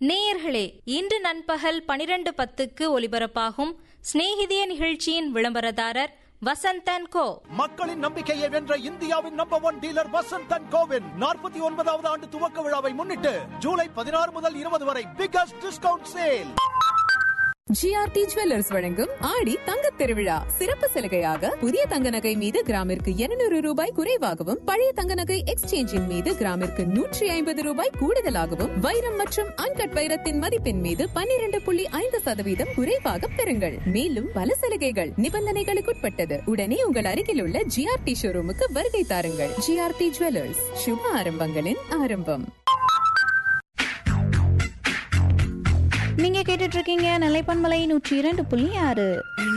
நேயர்களே இன்று நண்பகல் பனிரெண்டு பத்துக்கு ஒலிபரப்பாகும் சிநேகிதிய நிகழ்ச்சியின் விளம்பரதாரர் வசந்தன் கோ மக்களின் நம்பிக்கையை வென்ற இந்தியாவின் நம்பர் ஒன் டீலர் வசந்தன் கோவின் நாற்பத்தி ஒன்பதாவது ஆண்டு துவக்க விழாவை முன்னிட்டு ஜூலை பதினாறு முதல் இருபது வரை biggest discount sale GRT jewellers வழங்கும் ஆடி தங்க திருவிழா சிறப்பு சலுகையாக புதிய தங்க நகை மீது கிராமிற்கு 200 ரூபாய் குறைவாகவும் பழைய தங்க நகை எக்ஸ்சேஞ்சின் மீது கிராமிற்கு நூற்றி ஐம்பது ரூபாய் கூடுதலாகவும் வைரம் மற்றும் அன்கட் வைரத்தின் மதிப்பின் மீது 12.5% புள்ளி ஐந்து சதவீதம் குறைவாக பெறுங்கள் மேலும் பல சலுகைகள் நிபந்தனைகளுக்குட்பட்டது உடனே உங்கள் அருகில் உள்ள ஜிஆர்டி ஷோரூமுக்கு வருகை தாருங்கள் ஜிஆர்டி ஜுவல்லர்ஸ் சுப ஆரம்பங்களின் ஆரம்பம் நீங்க கேட்டுட்டு இருக்கீங்க நிலைப்பன்மலை நூற்றி இரண்டு புள்ளி ஆறு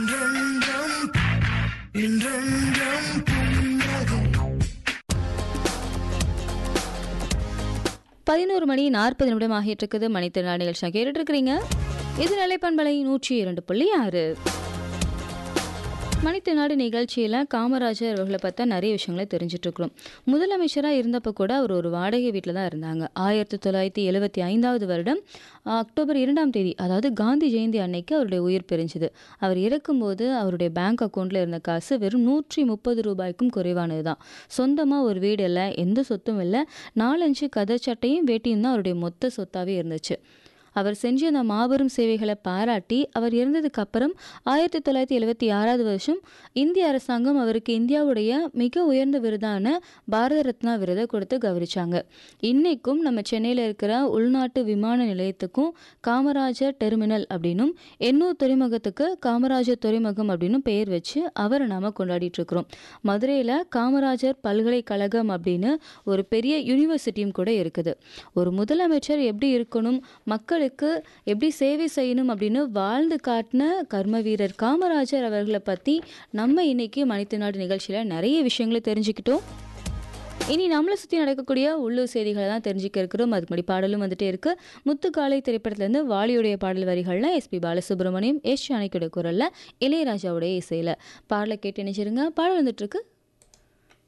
பதினோரு மணி நாற்பது நிமிடம் ஆகிட்டு இருக்குது மணித்திருநாள் நிகழ்ச்சியாக கேட்டுட்டு இருக்கிறீங்க இது நிலைப்பண்பலை நூற்றி இரண்டு புள்ளி ஆறு மணித்திருநாடு நிகழ்ச்சியில் காமராஜர் அவர்களை பார்த்தா நிறைய விஷயங்களை தெரிஞ்சுட்டு இருக்கிறோம் முதலமைச்சராக இருந்தப்போ கூட அவர் ஒரு வாடகை வீட்டில் தான் இருந்தாங்க ஆயிரத்தி தொள்ளாயிரத்தி எழுபத்தி ஐந்தாவது வருடம் அக்டோபர் இரண்டாம் தேதி அதாவது காந்தி ஜெயந்தி அன்னைக்கு அவருடைய உயிர் பிரிஞ்சுது அவர் இறக்கும்போது அவருடைய பேங்க் அக்கௌண்ட்டில் இருந்த காசு வெறும் நூற்றி முப்பது ரூபாய்க்கும் குறைவானது தான் சொந்தமாக ஒரு வீடு இல்லை எந்த சொத்தும் இல்லை நாலஞ்சு கதை சட்டையும் வேட்டியும் தான் அவருடைய மொத்த சொத்தாகவே இருந்துச்சு அவர் செஞ்ச அந்த மாபெரும் சேவைகளை பாராட்டி அவர் இறந்ததுக்கு அப்புறம் ஆயிரத்தி தொள்ளாயிரத்தி எழுபத்தி ஆறாவது வருஷம் இந்திய அரசாங்கம் அவருக்கு இந்தியாவுடைய மிக உயர்ந்த விருதான பாரத ரத்னா விருதை கொடுத்து கௌரிச்சாங்க இன்னைக்கும் நம்ம சென்னையில் இருக்கிற உள்நாட்டு விமான நிலையத்துக்கும் காமராஜர் டெர்மினல் அப்படின்னும் எண்ணூர் துறைமுகத்துக்கு காமராஜர் துறைமுகம் அப்படின்னு பெயர் வச்சு அவரை நாம கொண்டாடிட்டு இருக்கிறோம் மதுரையில் காமராஜர் பல்கலைக்கழகம் அப்படின்னு ஒரு பெரிய யூனிவர்சிட்டியும் கூட இருக்குது ஒரு முதலமைச்சர் எப்படி இருக்கணும் மக்களுக்கு எப்படி சேவை செய்யணும் அப்படின்னு வாழ்ந்து காட்டின கர்ம வீரர் காமராஜர் அவர்களை பற்றி நம்ம இன்னைக்கு மனித நிகழ்ச்சியில் நிறைய விஷயங்களை தெரிஞ்சுக்கிட்டோம் இனி நம்மளை சுற்றி நடக்கக்கூடிய உள்ளூர் செய்திகளை தான் தெரிஞ்சுக்க இருக்கிறோம் அதுக்கு முன்னாடி பாடலும் வந்துட்டே இருக்கு முத்துக்காலை திரைப்படத்துலேருந்து வாலியுடைய பாடல் வரிகள்லாம் எஸ்பி பாலசுப்ரமணியம் எஸ் ஜானகியோட குரலில் இளையராஜாவுடைய இசையில் பாடலை கேட்டு நினைச்சிருங்க பாடல் வந்துட்டு இருக்கு